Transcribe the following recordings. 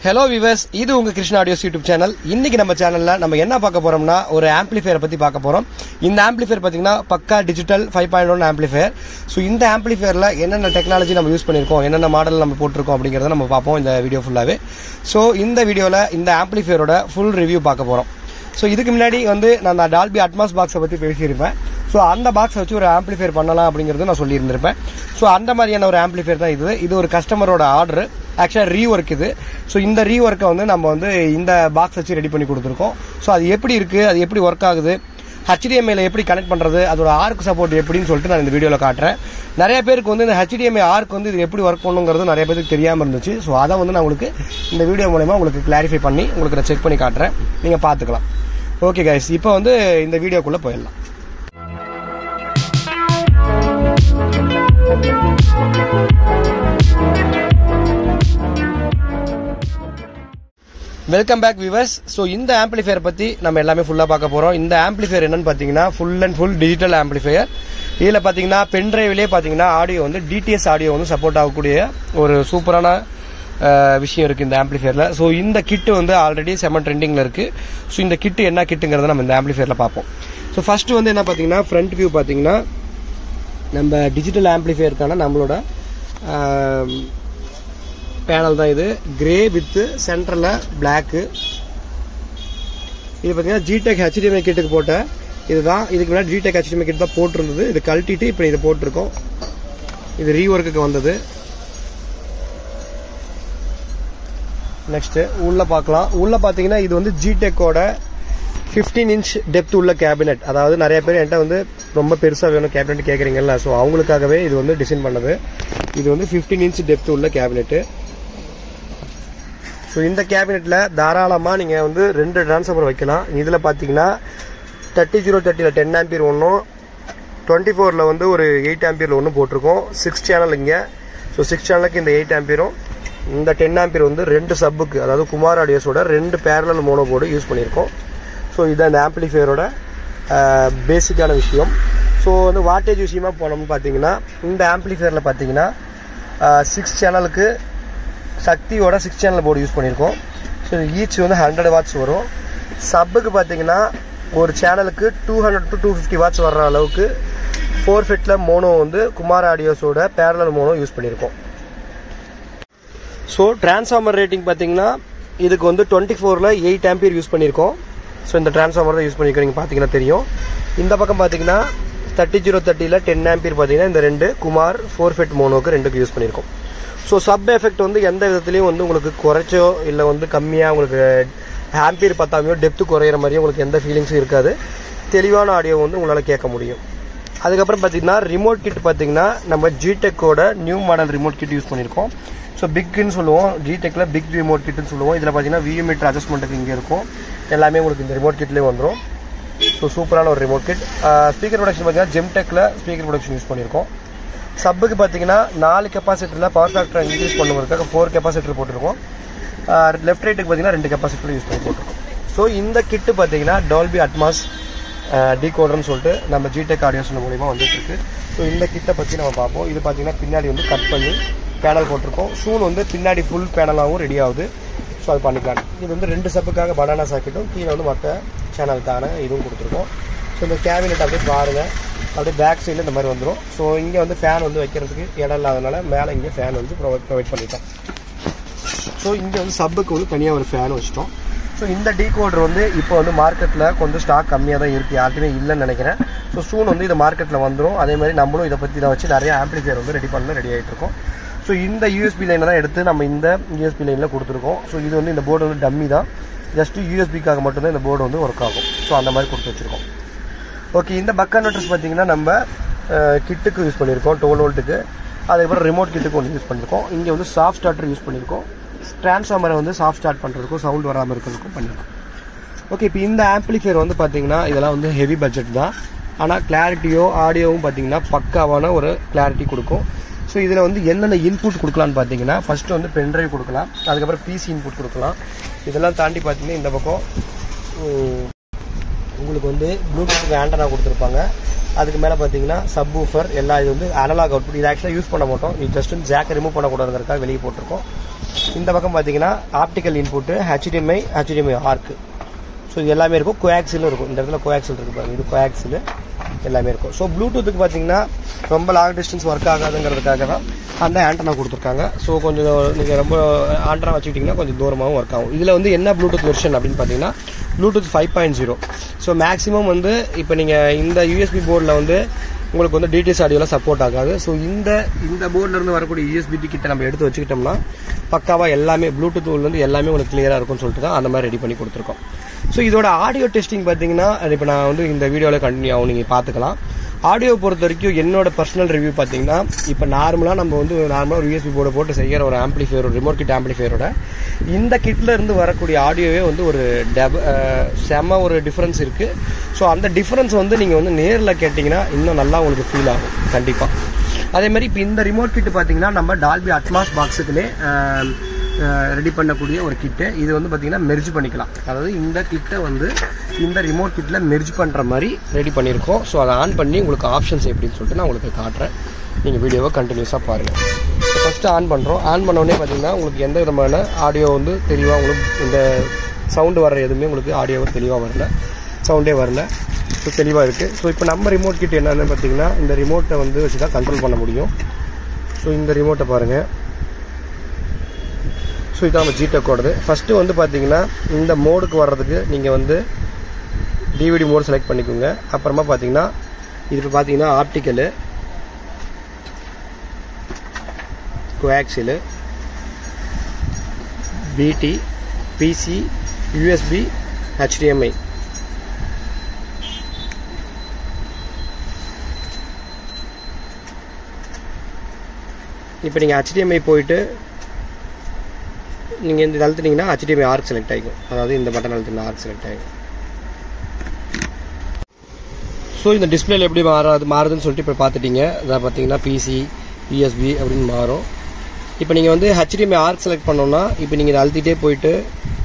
Hello viewers இது உங்க Krishna audios YouTube channel இன்னைக்கு நம்ம சேனல்ல நம்ம என்ன பார்க்க போறோம்னா ஒரு ஆம்பிளிஃபையரை பத்தி பார்க்க போறோம் இந்த ஆம்பிளிஃபையர் பாத்தீங்கன்னா பக்கா digital five point one amplifier so இந்த ஆம்பிளிஃபையர்ல என்னென்ன டெக்னாலஜி நம்ம யூஸ் பண்ணியிருக்கோம் என்னென்ன மாடல் நம்ம போட்டிருக்கோம் அப்படிங்கறத நம்ம பார்ப்போம் இந்த வீடியோ ஃபுல்லாவே ஸோ இந்த வீடியோல இந்த ஆம்பிளிஃபையரோட ஃபுல் ரிவ்யூ பார்க்க போறோம் ஸோ இதுக்கு முன்னாடி வந்து நான் அந்த டால்பி அட்மாஸ் பாக்ஸை பற்றி பேசியிருப்பேன் ஸோ அந்த பாக்ஸ் வச்சு ஒரு ஆம்பிளிஃபையர் பண்ணலாம் அப்படிங்கிறது நான் சொல்லியிருந்திருப்பேன் ஸோ அந்த மாதிரியான ஒரு ஆம்பிளிஃபையர் தான் இது இது ஒரு கஸ்டமரோட ஆர்டர் ஆக்சுவலாக ரீ ஒர்க் இது ஸோ இந்த ரீ ஒர்க்கை வந்து நம்ம வந்து இந்த பாக்ஸ் வச்சு ரெடி பண்ணி கொடுத்துருக்கோம் ஸோ அது எப்படி இருக்குது அது எப்படி ஒர்க் ஆகுது ஹெச்டிஎம்ஐல எப்படி கனெக்ட் பண்ணுறது அதோட ஆர்க் சப்போர்ட் எப்படின்னு சொல்லிட்டு நான் இந்த வீடியோவில் காட்டுறேன் நிறைய பேருக்கு வந்து இந்த ஹெச்டிஎம்ஐ ஆர்க் வந்து இது எப்படி ஒர்க் பண்ணுங்கிறது நிறைய பேருக்கு தெரியாமல் இருந்துச்சு ஸோ அதை வந்து நான் உங்களுக்கு இந்த வீடியோ மூலயமா உங்களுக்கு கிளாரிஃபை பண்ணி உங்களுக்கு நான் செக் பண்ணி காட்டுறேன் நீங்கள் பார்த்துக்கலாம் ஓகே கைஸ் இப்போ வந்து இந்த வீடியோக்குள்ளே போயிடலாம் வெல்கம் பேக் விவர்ஸ் ஸோ இந்த ஆம்பிளிஃபையர் பற்றி நம்ம எல்லாமே ஃபுல்லாக பார்க்க போகிறோம் இந்த ஆம்பிளிஃபையர் என்னன்னு பார்த்தீங்கன்னா full and full digital amplifier இதில் பார்த்தீங்கன்னா பென்ட்ரைவ்லேயே பார்த்தீங்கன்னா ஆடியோ வந்து டிடிஎஸ் ஆடியோ வந்து சப்போர்ட் ஆகக்கூடிய ஒரு சூப்பரான அஹ், விஷயம் இருக்குது இந்த ஆம்பிளிஃபையரில் ஸோ இந்த கிட்டு வந்து ஆல்ரெடி செமன் ட்ரெண்டிங்கில் இருக்குது ஸோ இந்த கிட்டு என்ன கிட்டுங்கிறத நம்ம இந்த ஆம்பிளிஃபையரில் பார்ப்போம் ஸோ ஃபர்ஸ்ட் வந்து என்ன பார்த்தீங்கன்னா ஃப்ரண்ட் வியூ பார்த்தீங்கன்னா நம்ம டிஜிட்டல் ஆம்பிளிஃபையருக்கான நம்மளோட பேனல் தான் இது கிரே வித் சென்டரில் பிளாக்கு இது பார்த்தீங்கன்னா ஜிடெக் ஹெச்டிஎம்ஐ கிட்டுக்கு போட்ட இதுதான் இதுக்கு முன்னாடி ஜிடெக் ஹெச்டிஎம்ஐ கிட் தான் போட்டிருந்தது இது கழட்டிட்டு இப்போ இதை போட்டிருக்கோம் இது ரீஒர்க்குக்கு வந்தது நெக்ஸ்ட் உள்ள பார்க்கலாம் உள்ள பார்த்தீங்கன்னா இது வந்து ஜிடெக்கோட 15 இன்ச் டெப்த் உள்ள கேபினெட் அதாவது நிறைய பேர் என்கிட்ட வந்து ரொம்ப பெருசாக வேணும் கேபினெட் கேட்குறீங்கல்ல ஸோ அவங்களுக்காகவே இது வந்து டிசைன் பண்ணது இது வந்து 15 இன்ச் டெப்த் உள்ள கேபினெட்டு ஸோ இந்த கேபினெட்டில் தாராளமாக நீங்கள் வந்து ரெண்டு ட்ரான்ஸ்ஃபர் வைக்கலாம் இதில் பார்த்தீங்கன்னா தேர்ட்டி ஜீரோ தேர்ட்டியில் டென் ஆம்பியர் ஒன்றும் டுவெண்ட்டி ஃபோரில் வந்து ஒரு எயிட் ஆம்பியரில் ஒன்று போட்டிருக்கோம் சிக்ஸ் சேனல் இங்கே ஸோ சிக்ஸ் சேனலுக்கு இந்த எயிட் ஆம்பியரும் இந்த டென் ஆம்பியர் வந்து ரெண்டு சப்புக்கு அதாவது குமார் ஆடியோஸோட ரெண்டு பேரலல் மோனோ போர்டு யூஸ் பண்ணியிருக்கோம் ஸோ இதுதான் இந்த ஆம்பிளிஃபையரோட பேசிக்கான விஷயம் ஸோ வந்து வாட்டேஜ் விஷயமா போனோம்னு பார்த்தீங்கன்னா இந்த ஆம்பிளிஃபையரில் பார்த்தீங்கன்னா சிக்ஸ் சேனலுக்கு சக்தியோட சிக்ஸ் சேனல் போர்டு யூஸ் பண்ணியிருக்கோம் ஸோ ஈச் வந்து ஹண்ட்ரட் வாட்ஸ் வரும் சப்புக்கு பார்த்தீங்கன்னா ஒரு சேனலுக்கு two hundred to two fifty watts வர்ற அளவுக்கு ஃபோர் ஃபிட்டில் மோனோ வந்து குமார் ஆடியோஸோட பேரலல் மோனோ யூஸ் பண்ணியிருக்கோம் ஸோ டிரான்ஸ்ஃபார்மர் ரேட்டிங் பார்த்தீங்கன்னா இதுக்கு வந்து டுவெண்ட்டி ஃபோரில் எயிட் ஆம்பியர் யூஸ் பண்ணியிருக்கோம் ஸோ இந்த டிரான்ஸ்ஃபார்மர் தான் யூஸ் பண்ணியிருக்கோம் நீங்கள் பார்த்தீங்கன்னா தெரியும் இந்த பக்கம் பார்த்தீங்கன்னா தேர்ட்டி ஜீரோ தேர்ட்டியில் டென் ஆம்பியர் பார்த்தீங்கன்னா இந்த ரெண்டு குமார் ஃபோர் ஃபிட் மோனோக்கு ரெண்டுக்கு யூஸ் பண்ணியிருக்கோம் ஸோ சப் எஃபெக்ட் வந்து எந்த விதத்துலையும் வந்து உங்களுக்கு குறைச்சோ இல்லை வந்து கம்மியாக உங்களுக்கு ஆம்பியர் பத்தாமையோ டெப்த்து குறையிற மாதிரியோ உங்களுக்கு எந்த ஃபீலிங்ஸும் இருக்காது தெளிவான ஆடியோ வந்து உங்களால் கேட்க முடியும் அதுக்கப்புறம் பார்த்தீங்கன்னா ரிமோட் கிட் பார்த்தீங்கன்னா நம்ம ஜிடெக்கோட new model remote kit use பண்ணியிருக்கோம் ஸோ பிக்குன்னு சொல்லுவோம் ஜிடெக்கில் பிக் ரிமோட் கிட்னு சொல்லுவோம் இதில் பார்த்தீங்கன்னா வியூ மீட்டர் அட்ஜஸ்ட்மெண்ட்டுக்கு இங்கே இருக்கும் எல்லாமே உங்களுக்கு இந்த ரிமோட் கிட்லேயே வந்துடும் ஸோ சூப்பரான ஒரு ரிமோட் கிட் ஸ்பீக்கர் ப்ரொடக்ஷன் பார்த்தீங்கன்னா ஜெம்டெக்கில் ஸ்பீக்கர் ப்ரொடக்ஷன் யூஸ் பண்ணியிருக்கோம் சப்புக்கு பார்த்தீங்கன்னா நாலு கெப்பாசிட்டரில் பவர் ஃபேக்டரை இன்க்ரீஸ் பண்ணுறதுக்காக ஃபோர் கெப்பாசிட்டர் போட்டிருக்கோம் லெஃப்ட் ரைட்டுக்கு பார்த்தீங்கன்னா ரெண்டு கெப்பாசிட்டர் யூஸ் பண்ணி போட்டிருக்கோம் ஸோ இந்த கிட்டு பார்த்தீங்கன்னா டால்பி அட்மாஸ் டீகோடர்னு சொல்லிட்டு நம்ம ஜிடெக் ஆடியோஸ் மூலியமாக வந்துட்டு இருக்கு ஸோ இந்த கிட்டை பற்றி நம்ம பார்ப்போம் இது பார்த்தீங்கன்னா பின்னாடி வந்து கட் பண்ணி பேனல் போட்டிருக்கோம் ஷூன் வந்து பின்னாடி ஃபுல் பேனலாகவும் ரெடி ஆகுது ஸோ அது பண்ணிக்கலாம் இது வந்து ரெண்டு சப்புக்காக பனானா சாக்கெட்டும் கீழே வந்து மற்ற சேனலுக்கான இதுவும் கொடுத்துருக்கோம் ஸோ இந்த கேபினெட் அப்படியே பாருங்கள் அப்படியே பேக் சைடில் இந்த மாதிரி வந்துடும் ஸோ இங்கே வந்து ஃபேன் வந்து வைக்கிறதுக்கு இடம் இல்லாதனால மேலே இங்கே ஃபேன் வந்து ப்ரொவைட் ப்ரொவைட் பண்ணிட்டோம் ஸோ இங்கே வந்து சப்புக்கு வந்து தனியாக ஒரு ஃபேன் வச்சிட்டோம் ஸோ இந்த டீகோடர் வந்து இப்போ வந்து மார்க்கெட்டில் கொஞ்சம் ஸ்டாக் கம்மியாக தான் இருக்குது யார்ட்டுமே இல்லைன்னு நினைக்கிறேன் ஸோ சூன் வந்து இது மார்க்கெட்டில் வந்துடும் அதே மாதிரி நம்மளும் இதை பற்றி தான் வச்சு நிறைய ஆம்பிளிஃபையர் வந்து ரெடி பண்ண ரெடி ஆகிட்டு இருக்கோம் ஸோ இந்த யூஎஸ்பி லைனை தான் எடுத்து நம்ம இந்த யூஎஸ்பி லைனில் கொடுத்துருக்கோம் ஸோ இது வந்து இந்த போர்டு வந்து டம்மி தான் ஜஸ்ட் யூஎஸ்பிக்காக மட்டும்தான் இந்த போர்டு வந்து ஒர்க் ஆகும் ஸோ அந்த மாதிரி கொடுத்து வச்சுருக்கோம் ஓகே இந்த பக் கன்வெர்டர்ஸ் பார்த்தீங்கன்னா நம்ம கிட்டுக்கு யூஸ் பண்ணியிருக்கோம் டுவெல் வோல்ட்டுக்கு அதுக்கப்புறம் ரிமோட் கிட்டுக்கு ஒன்று யூஸ் பண்ணியிருக்கோம் இங்கே வந்து சாஃப்ட் ஸ்டார்டர் யூஸ் பண்ணியிருக்கோம் ட்ரான்ஸ்ஃபார்மரை வந்து சாஃப்ட் ஸ்டார்ட் பண்ணுறதுக்கும் சவுண்ட் வராமல் இருக்கிறதுக்கும் பண்ணியிருக்கோம் ஓகே இப்போ இந்த ஆம்பிளிஃபையர் வந்து பார்த்தீங்கன்னா இதெல்லாம் வந்து ஹெவி பட்ஜெட் தான் ஆனால் கிளாரிட்டியோ ஆடியோவும் பார்த்தீங்கன்னா பக்காவான ஒரு கிளாரிட்டி கொடுக்கும் ஸோ இதில் வந்து என்னென்ன இன்புட் கொடுக்கலான்னு பார்த்தீங்கன்னா ஃபஸ்ட்டு வந்து பென்ட்ரைவ் கொடுக்கலாம் அதுக்கப்புறம் பிசி இன்புட் கொடுக்கலாம் இதெல்லாம் தாண்டி பார்த்தீங்கன்னா இந்த பக்கம் உம், உங்களுக்கு வந்து ப்ளூடூத் ஆண்டனா கொடுத்துருப்பாங்க அதுக்கு மேலே பார்த்தீங்கன்னா சப் ஊஃபர் எல்லா இது வந்து அனலாக் அவுட்புட் இது ஆக்சுவலாக யூஸ் பண்ண மாட்டோம் இது ஜஸ்ட் ஜாக்கை ரிமூவ் பண்ணக்கூடாதுங்கிறதுக்காக வெளியே போட்டிருக்கோம் இந்த பக்கம் பார்த்தீங்கன்னா optical input HDMI HDMI ARC so இது எல்லாமே இருக்கும் கோஆக்சிலும் இருக்கும் இந்த இடத்துல கோஆக்சில் இருக்கு பாருங்க இது கோஆக்சில் எல்லாமே இருக்கும் ஸோ ப்ளூடூத்துக்கு பார்த்தீங்கன்னா ரொம்ப லாங் டிஸ்டன்ஸ் ஒர்க் ஆகாதுங்கிறதுக்காக தான் அந்த ஆண்டனா கொடுத்துருக்காங்க ஸோ கொஞ்சம் நீங்கள் ரொம்ப ஆண்டனா வச்சுக்கிட்டிங்கன்னா கொஞ்சம் தூரமாகவும் ஒர்க் ஆகும் இதில் வந்து என்ன ப்ளூடூத் வெர்ஷன் அப்படின்னு பார்த்தீங்கன்னா Bluetooth five point zero so maximum வந்து இப்போ நீங்கள் இந்த யூஎஸ்பி போர்டில் வந்து உங்களுக்கு வந்து டிடிஎஸ் ஆடியோலாம் சப்போர்ட் ஆகாது ஸோ இந்த இந்த போர்டில் இருந்து வரக்கூடிய யூஎஸ்பி கிட்ட நம்ம எடுத்து வச்சுக்கிட்டோம்னா பக்காவாக எல்லாமே ப்ளூடூத் வந்து எல்லாமே உங்களுக்கு கிளியராக இருக்கும்னு சொல்லிட்டு தான் அந்த மாதிரி ரெடி பண்ணி கொடுத்துருக்கோம் ஸோ இதோட ஆடியோ டெஸ்டிங் பார்த்தீங்கன்னா அது இப்போ நான் வந்து இந்த வீடியோவில் கண்டினியூ ஆகும் நீங்கள் பார்த்துக்கலாம் ஆடியோ பொறுத்த வரைக்கும் என்னோட பர்சனல் ரிவ்யூ பார்த்தீங்கன்னா இப்போ நார்மலாக நம்ம வந்து நார்மலாக ஒரு யூஎஸ்பி போர்டை போட்டு செய்கிற ஒரு ஆம்பிளிஃபையர் ஒரு ரிமோட் கிட் ஆம்பிளிஃபையரோட இந்த கிட்ல இருந்து வரக்கூடிய ஆடியோவே வந்து ஒரு டெப அஹ், செம ஒரு டிஃப்ரென்ஸ் இருக்குது ஸோ அந்த டிஃப்ரென்ஸ் வந்து நீங்கள் வந்து நேரில் கேட்டிங்கன்னா இன்னும் நல்லா உங்களுக்கு ஃபீல் ஆகும் கண்டிப்பாக அதே மாதிரி இப்போ இந்த ரிமோட் கிட் பார்த்தீங்கன்னா நம்ம டால்பி அட்மாஸ் பாக்ஸுக்குள்ளே ரெடி பண்ணக்கூடிய ஒரு கிட்டு இது வந்து பார்த்தீங்கன்னா மெர்ஜ் பண்ணிக்கலாம் அதாவது இந்த கிட்டை வந்து இந்த ரிமோட் கிட்டில் மெர்ஜ் பண்ணுற மாதிரி ரெடி பண்ணியிருக்கோம் ஸோ அதை ஆன் பண்ணி உங்களுக்கு ஆப்ஷன்ஸ் எப்படின்னு சொல்லிட்டு நான் உங்களுக்கு காட்டுறேன் நீங்கள் வீடியோவை கண்டினியூஸாக பாருங்கள் ஃபஸ்ட்டு ஆன் பண்ணுறோம் ஆன் பண்ண உடனே பார்த்தீங்கன்னா உங்களுக்கு எந்த விதமான ஆடியோ வந்து தெளிவாக உங்களுக்கு இந்த சவுண்டு வர எதுவுமே உங்களுக்கு ஆடியோ தெளிவாக வரல சவுண்டே வரல ஸோ தெளிவாக இருக்குது ஸோ இப்போ நம்ம ரிமோட் கிட் என்னென்னு பார்த்தீங்கன்னா இந்த ரிமோட்டை வந்து வச்சு தான் கண்ட்ரோல் பண்ண முடியும் ஸோ இந்த ரிமோட்டை பாருங்கள் ஸோ இதான் நம்ம ஜிடெக்கோடது ஃபஸ்ட்டு வந்து பார்த்தீங்கன்னா இந்த மோடுக்கு வர்றதுக்கு நீங்கள் வந்து டிவிடி மோடு செலக்ட் பண்ணிக்கோங்க அப்புறமா பார்த்தீங்கன்னா இது இப்போ பார்த்தீங்கன்னா ஆப்டிக்கலு கோஆக்சிலு பிடி பிசி யூஎஸ்பி ஹெச்டிஎம்ஐ இப்போ நீங்கள் ஹெச்டிஎம்ஐ போயிட்டு நீங்கள் இந்த அழுத்துனீங்கன்னா ஹெச்டிஎம்ஐ ஆர்க் செலக்ட் ஆகிக்கும் அதாவது இந்த பட்டன் அழுத்தினா ஆர்க் செலக்ட் ஆகிக்கும் ஸோ இந்த டிஸ்பிளேல எப்படி மாறாது மாறுதுன்னு சொல்லிட்டு இப்போ பார்த்துட்டீங்க அதை பார்த்தீங்கன்னா பிசி யூஎஸ்பி அப்படின்னு மாறும் இப்போ நீங்கள் வந்து ஹெச்டிஎம்ஐ ஆர்க் செலக்ட் பண்ணோம்னா இப்போ நீங்கள் இதை அழுத்திட்டே போயிட்டு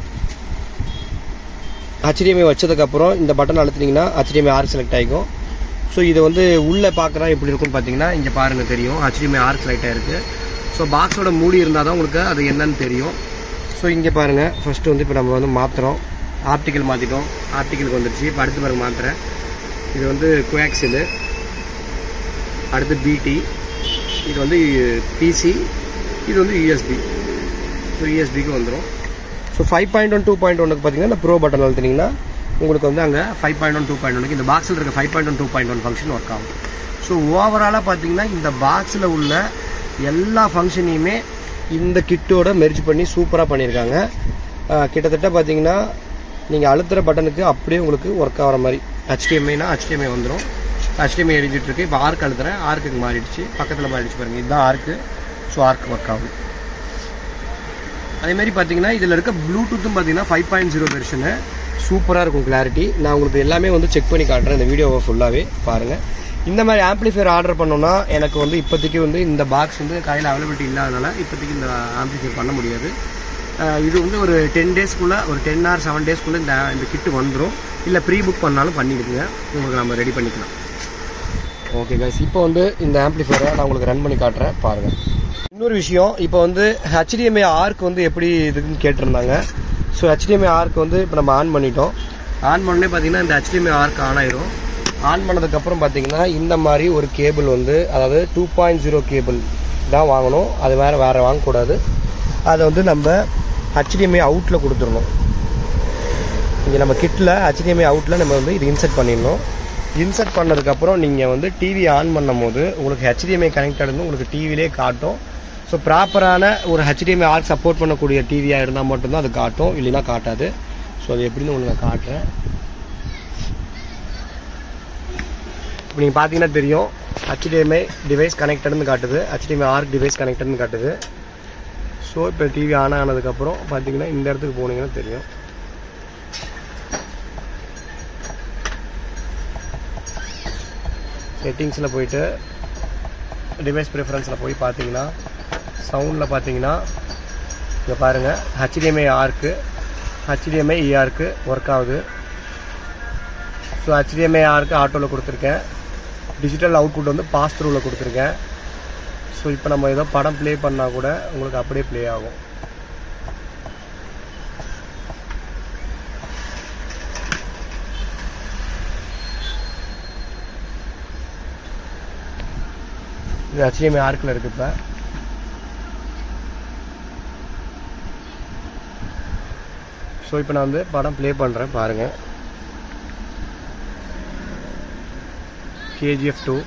ஹெச்டிஎம்ஐ வச்சதுக்கப்புறம் இந்த பட்டன் அழுத்துனீங்கன்னா ஹெச்டிஎம்ஐ ஆர்க் செலக்ட் ஆகிக்கும் ஸோ இதை வந்து உள்ளே பார்க்குறா எப்படி இருக்கும்னு பார்த்தீங்கன்னா இங்கே பாருங்கள் தெரியும் ஹெச்டிஎம்ஐ ஆர்க் செலக்ட் ஆயிருக்கு ஸோ பாக்ஸோட மூடி இருந்தால் தான் உங்களுக்கு அது என்னன்னு தெரியும் ஸோ இங்கே பாருங்கள் ஃபஸ்ட்டு வந்து இப்போ நம்ம வந்து மாற்றுறோம் ஆப்டிக்கல் மாற்றிட்டோம் ஆப்டிக்கலுக்கு வந்துருச்சு இப்போ அடுத்து பாருங்க மாற்றுறேன் இது வந்து கோஆக்சிலு அடுத்து பிடி இது வந்து பிசி இது வந்து யூஎஸ்பி ஸோ யூஎஸ்பிக்கு வந்துடும் so five point one two point ஒனுக்கு பார்த்தீங்கன்னா இந்த ப்ரோ பட்டன் அழுத்தினீங்கன்னா உங்களுக்கு வந்து அங்கே five point one two point ஒனுக்கு இந்த பாக்ஸில் இருக்க five point one two point one function work ஆகும் ஸோ ஓவராலாக பார்த்தீங்கன்னா இந்த பாக்ஸில் உள்ள எல்லா ஃபங்க்ஷனையுமே இந்த கிட்டோட மெர்ஜ் பண்ணி சூப்பராக பண்ணியிருக்காங்க அஹ் கிட்டத்தட்ட பார்த்தீங்கன்னா நீங்கள் அழுத்துற பட்டனுக்கு அப்படியே உங்களுக்கு ஒர்க் ஆகிற மாதிரி ஹெச்டிஎம்ஐனா ஹெச்டிஎம்ஐ வந்துடும் ஹெச்டிஎம்ஐ எழுதிட்டு இருக்கு இப்போ ஆர்க் அழுத்துறேன் ஆர்க்குக்கு மாறிடுச்சு பக்கத்தில் மாறிடுச்சு பாருங்க இதுதான் ஆர்க்கு ஸோ ஆர்க் ஒர்க் ஆகுது அதே மாதிரி பார்த்தீங்கன்னா இதில் இருக்க ப்ளூடூத்தும் பார்த்தீங்கன்னா ஃபைவ் பாயிண்ட் ஜீரோ வெர்ஷனு சூப்பராக இருக்கும் கிளாரிட்டி நான் உங்களுக்கு எல்லாமே வந்து செக் பண்ணி காட்டுறேன் இந்த வீடியோவை ஃபுல்லாகவே பாருங்கள் இந்த மாதிரி ஆம்ப்ளிஃபையர் ஆர்டர் பண்ணோம்னா எனக்கு வந்து இப்போதைக்கு வந்து இந்த பாக்ஸ் வந்து கையில் அவைலபிலிட்டி இல்லாதனால இப்போதைக்கு இந்த ஆம்ப்ளிஃபையர் பண்ண முடியாது அஹ் இது வந்து ஒரு டென் டேஸ்க்குள்ளே ஒரு டென் ஆர் செவன் டேஸ்க்குள்ளே இந்த இந்த கிட்டு வந்துடும் இல்லை ப்ரீ புக் பண்ணாலும் பண்ணிடுங்க உங்களுக்கு நம்ம ரெடி பண்ணிக்கலாம் ஓகே கைஸ் இப்போ வந்து இந்த ஆம்ப்ளிஃபையரை நான் உங்களுக்கு ரன் பண்ணி காட்டுறேன் பாருங்கள் இன்னொரு விஷயம் இப்போ வந்து ஹெச்டிஎம்ஐ ஆர்க் வந்து எப்படி இதுக்குன்னு கேட்டிருந்தாங்க ஸோ ஹெச்டிஎம்ஐ ஆர்க் வந்து இப்போ நம்ம ஆன் பண்ணிட்டோம் ஆன் பண்ணே பார்த்தீங்கன்னா இந்த ஹெச்டிஎம்ஐ ஆர்க் ஆன் ஆயிரும் ஆன் பண்ணதுக்கப்புறம் பார்த்தீங்கன்னா இந்த மாதிரி ஒரு கேபிள் வந்து அதாவது டூ பாயிண்ட் ஜீரோ கேபிள் தான் வாங்கணும் அது வேறு வேறு வாங்கக்கூடாது அதை வந்து நம்ம ஹெச்டிஎம்ஐ அவுட்டில் கொடுத்துடணும் இங்கே நம்ம கிட்டில் ஹெச்டிஎம்ஐ அவுட்டில் நம்ம வந்து இது இன்செர்ட் பண்ணிடணும் இன்செர்ட் பண்ணதுக்கப்புறம் நீங்கள் வந்து டிவி ஆன் பண்ணும் போது உங்களுக்கு ஹெச்டிஎம்ஐ கனெக்டட் வந்து உங்களுக்கு டிவிலே காட்டும் ஸோ ப்ராப்பரான ஒரு ஹெச்டிஎம்ஐ ஆர்க் சப்போர்ட் பண்ணக்கூடிய டிவியாக இருந்தால் மட்டும்தான் அது காட்டும் இல்லைன்னா காட்டாது ஸோ அது எப்படின்னு உங்களுக்கு நான் காட்டுறேன் இப்போ நீங்கள் பார்த்தீங்கன்னா தெரியும் ஹெச்டிஎம்ஐ டிவைஸ் கனெக்டட்னு காட்டுது ஹெச்டிஎம்ஐ ஆர்க் டிவைஸ் கனெக்டட்னு காட்டுது ஸோ இப்போ டிவி ஆன் ஆனதுக்கப்புறம் பார்த்தீங்கன்னா இந்த இடத்துக்கு போனீங்கன்னா தெரியும் செட்டிங்ஸில் போயிட்டு டிவைஸ் ப்ரிஃபரன்ஸில் போய் பார்த்தீங்கன்னா சவுண்டில் பார்த்தீங்கன்னா இங்கே பாருங்கள் HDMI ARC HDMI eARC work ஆகுது ஸோ ஹெச்டிஎம்ஐ ஆர்க்கு ஆட்டோவில் கொடுத்துருக்கேன் டிஜிட்டல் அவுட்புட் வந்து பாஸ் த்ரூவில் கொடுத்துருக்கேன் ஸோ இப்போ நம்ம ஏதோ படம் ப்ளே பண்ணால் கூட உங்களுக்கு அப்படியே ப்ளே ஆகும் இது ஹெச்டிஎம்ஐ ஆர்க்கில் இருக்குது இப்போ ஸோ இப்போ நான் வந்து படம் ப்ளே பண்ணுறேன் பாருங்கள் கேஜிஎஃப் டூ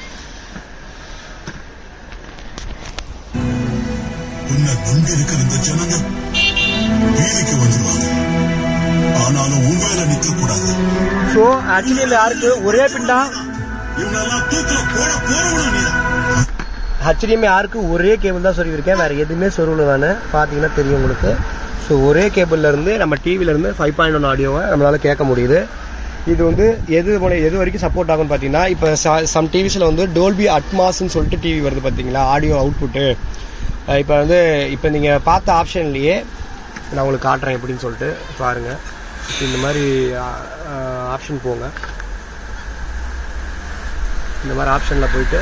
உன்னை நம்பி இருக்கிற இந்த ஜனங்க வீதிக்கு வந்துருவாங்க ஆனாலும் உன் வேலை நிக்க கூடாது ஸோ ஹெச்டிஎம்ஐ ஆர்க்கு ஒரே பிண்டா இவனெல்லாம் தூக்கில போட போறவனும் நீதான் ஹெச்டிஎம்ஐ ஆர்க்கு ஒரே கேபிள் தான் சொல்லியிருக்கேன் வேறு எதுவுமே சொருவில் நான் பார்த்தீங்கன்னா தெரியும் உங்களுக்கு ஸோ ஒரே கேபிள்ல இருந்து நம்ம டிவில இருந்து ஃபைவ் பாயிண்ட் ஒன் ஆடியோவை நம்மளால கேட்க முடியுது இது வந்து எது மூல- எது வரைக்கும் சப்போர்ட் ஆகும்னு பார்த்தீங்கன்னா இப்போ சம் டிவிஸில் வந்து டோல்பி அட்மாஸ்ன்னு சொல்லிட்டு டிவி வருது பார்த்தீங்களா ஆடியோ அவுட்புட்டு இப்போ வந்து இப்போ நீங்கள் பார்த்த ஆப்ஷன்லேயே நான் உங்களுக்கு காட்டுறேன் எப்படின்னு சொல்லிட்டு பாருங்கள் இந்த மாதிரி ஆப்ஷன் போங்க இந்த மாதிரி ஆப்ஷனில் போயிட்டு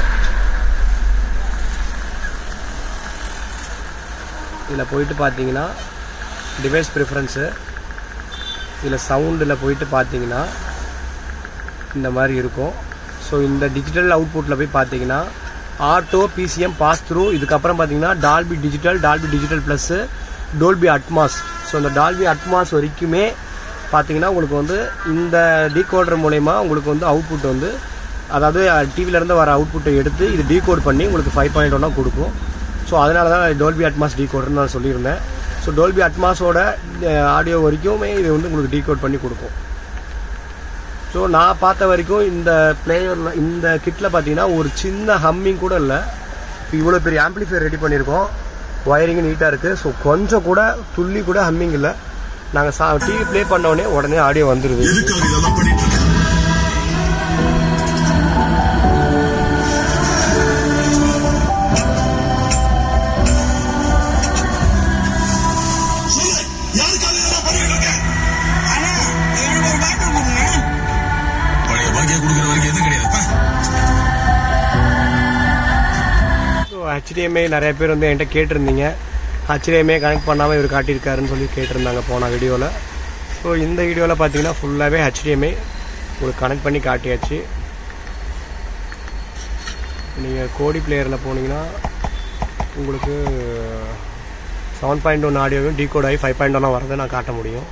இதில் போயிட்டு பார்த்தீங்கன்னா டிவைஸ் ப்ரிஃபரன்ஸு இதில் சவுண்டில் போயிட்டு பார்த்தீங்கன்னா இந்த மாதிரி இருக்கும் ஸோ இந்த டிஜிட்டல் அவுட்புட்டில் போய் பார்த்தீங்கன்னா ஆட்டோ பிசிஎம் பாஸ் த்ரூ இதுக்கப்புறம் பார்த்தீங்கன்னா Dolby digital Dolby digital plus Dolby Atmos so இந்த டால்பி அட்மாஸ் வரைக்குமே பார்த்தீங்கன்னா உங்களுக்கு வந்து இந்த டீகோடர் மூலயமா உங்களுக்கு வந்து அவுட்புட் வந்து அதாவது டிவிலேருந்து வர அவுட்புட்டை எடுத்து இது டீகோட் பண்ணி உங்களுக்கு ஃபைவ் பாயிண்ட் ஒன்னாக கொடுக்கும் ஸோ அதனால தான் டோல்பி அட்மாஸ் டீகோடர்னு நான் சொல்லியிருந்தேன் ஸோ டோல்பி அட்மாஸோட ஆடியோ வரைக்குமே இது வந்து உங்களுக்கு டீகோட் பண்ணி கொடுக்கும் ஸோ நான் பார்த்த வரைக்கும் இந்த பிளேயரில் இந்த கிட்டில் பார்த்தீங்கன்னா ஒரு சின்ன ஹம்மிங் கூட இல்லை இப்போ இவ்வளோ பெரிய ஆம்பிளிஃபையர் ரெடி பண்ணியிருக்கோம் ஒயரிங் நீட்டாக இருக்குது ஸோ கொஞ்சம் கூட துள்ளி கூட ஹம்மிங் இல்லை நாங்கள் சா டிவி ப்ளே பண்ண உடனே உடனே ஆடியோ வந்துடுது எதுக்காக இதெல்லாம் பண்ணிட்டு இருக்க சொல்லு, யாருக்காக இதெல்லாம் பண்ணிட்டு இருக்க? பழைய பாக்கியா கொடுக்கிற வரைக்கும் எதுவும் கிடையாது பா. ஸோ ஹெச்டிஎம்ஐ நிறைய பேர் வந்து என்கிட்ட கேட்டிருந்தீங்க ஹெச்டிஎம்ஐ கனெக்ட் பண்ணாமல் இவர் காட்டியிருக்காருன்னு சொல்லி கேட்டிருந்தாங்க போன வீடியோவில் ஸோ இந்த வீடியோவில் பார்த்தீங்கன்னா ஃபுல்லாகவே ஹெச்டிஎம்ஐ உங்களுக்கு கனெக்ட் பண்ணி காட்டியாச்சு நீங்கள் கோடி பிளேயரில் போனீங்கன்னா உங்களுக்கு செவன் பாயிண்ட் ஒன் ஆடியோவும் டீகோட் ஆகி ஃபைவ் பாயிண்ட் ஒன்னாக வரதை நான் காட்ட முடியும்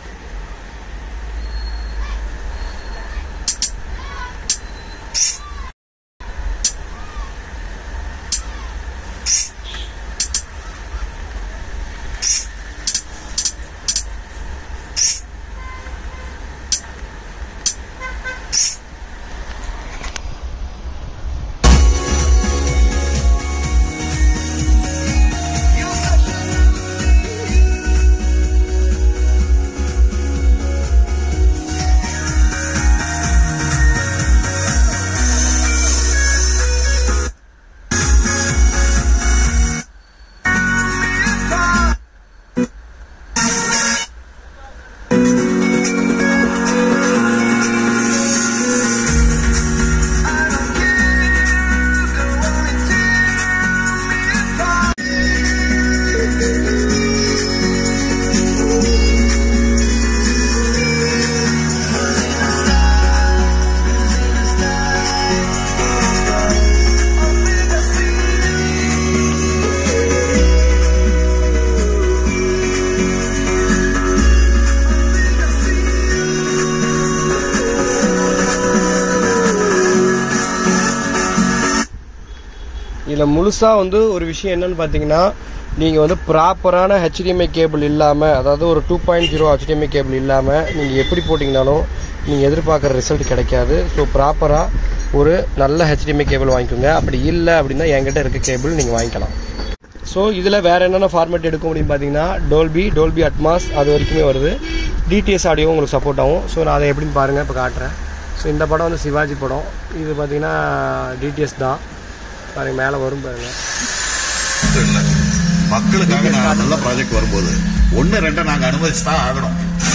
இதில் முழுசாக வந்து ஒரு விஷயம் என்னன்னு பார்த்தீங்கன்னா நீங்கள் வந்து ப்ராப்பரான ஹெச்டிஎம்ஐ கேபிள் இல்லாமல் அதாவது ஒரு two point zero HDMI cable இல்லாமல் நீங்கள் எப்படி போட்டிங்கனாலும் நீங்கள் எதிர்பார்க்குற ரிசல்ட் கிடைக்காது ஸோ ப்ராப்பராக ஒரு நல்ல ஹெச்டிஎம்ஐ கேபிள் வாங்கிக்கோங்க அப்படி இல்லை அப்படின்னா என்கிட்ட இருக்க கேபிள் நீங்கள் வாங்கிக்கலாம் ஸோ இதில் வேறு என்னென்ன ஃபார்மேட் எடுக்க முடியும்னு பார்த்தீங்கன்னா டோல்பி டோல்பி அட்மாஸ் அது வரைக்குமே வருது டிடிஎஸ் ஆடியோ உங்களுக்கு சப்போர்ட் ஆகும் ஸோ நான் அதை எப்படின்னு பாருங்கள் இப்போ காட்டுறேன் ஸோ இந்த படம் வந்து சிவாஜி படம் இது பார்த்தீங்கன்னா டிடிஎஸ் தான் பாருங்க மேலே வரும் பாருங்க இல்ல. மக்களுக்காக நான் நல்ல ப்ராஜெக்ட் வரும்போது ஒண்ணு ரெண்டை நாங்க அனுமதிச்சு தான் ஆகணும்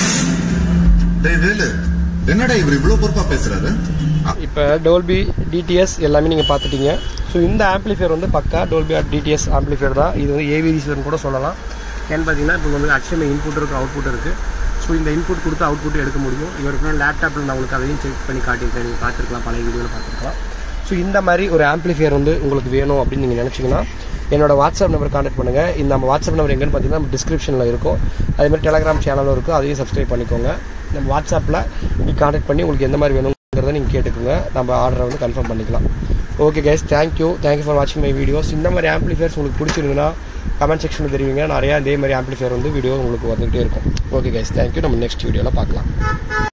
டேய் வேலு என்னடா இவர் இவ்வளவு பொறுப்பா பேசுறாரு இப்போ டோல்பி டிடிஎஸ் எல்லாமே நீங்கள் பார்த்துட்டீங்க ஸோ இந்த ஆம்ப்ளிஃபையர் வந்து பக்கா டோல்பி டிடிஎஸ் ஆம்ப்ளிஃபையர் தான் இது வந்து ஏவிடிஸ்னு கூட சொல்லலாம் ஏன்னு பார்த்தீங்கன்னா இப்போ வந்து HDMI இன்புட் இருக்குது அவுட்புட் இருக்குது ஸோ இந்த இன்புட் கொடுத்து அவுட்புட் எடுக்க முடியும் இவருக்கு லேப்டாப்பில் நான் உங்களுக்கு அதையும் செக் பண்ணி காட்டியிருக்கேன் நீங்கள் பார்த்துருக்கலாம் பழைய வீடியோவில் பார்த்துருக்கலாம் ஸோ ஸோ இந்த மாதிரி ஒரு ஆம்ப்ளிஃபையர் வந்து உங்களுக்கு வேணும் அப்படின்னு நீங்கள் நினச்சிங்கன்னா என்னோட வாட்ஸ்அப் நம்பர் கான்டாக்ட் பண்ணுங்கள் இந்த நம்ம வாட்ஸ்அப் நம்பர் எங்கன்னு பார்த்தீங்கன்னா நம்ம டிஸ்கிரிப்ஷனில் இருக்கும் அதே மாதிரி டெலகிராம் சேனலும் இருக்கும் அதையும் சப்ஸ்கிரைப் பண்ணிக்கோங்க நம்ம வாட்ஸ்அப்பில் நீங்கள் கான்டாக்ட் பண்ணி உங்களுக்கு எந்த மாதிரி வேணுங்கிறத நீங்கள் கேட்டுக்கோங்க நம்ம ஆர்டரை வந்து கன்ஃபார்ம் பண்ணிக்கலாம் okay guys thank you thank you for வாட்சிங் மை வீடியோஸ் இந்த மாதிரி ஆம்ப்ளிஃபையர்ஸ் உங்களுக்கு பிடிச்சிருந்ததுன்னா கமெண்ட் செக்ஷனில் தெரிவிங்க நிறையா இதே மாதிரி ஆம்ப்ளிஃபையர் வந்து வீடியோ உங்களுக்கு வந்துகிட்டே இருக்கும் ஓகே கைஸ் தேங்க்யூ நம்ம நெக்ஸ்ட் வீடியோவில் பார்க்கலாம்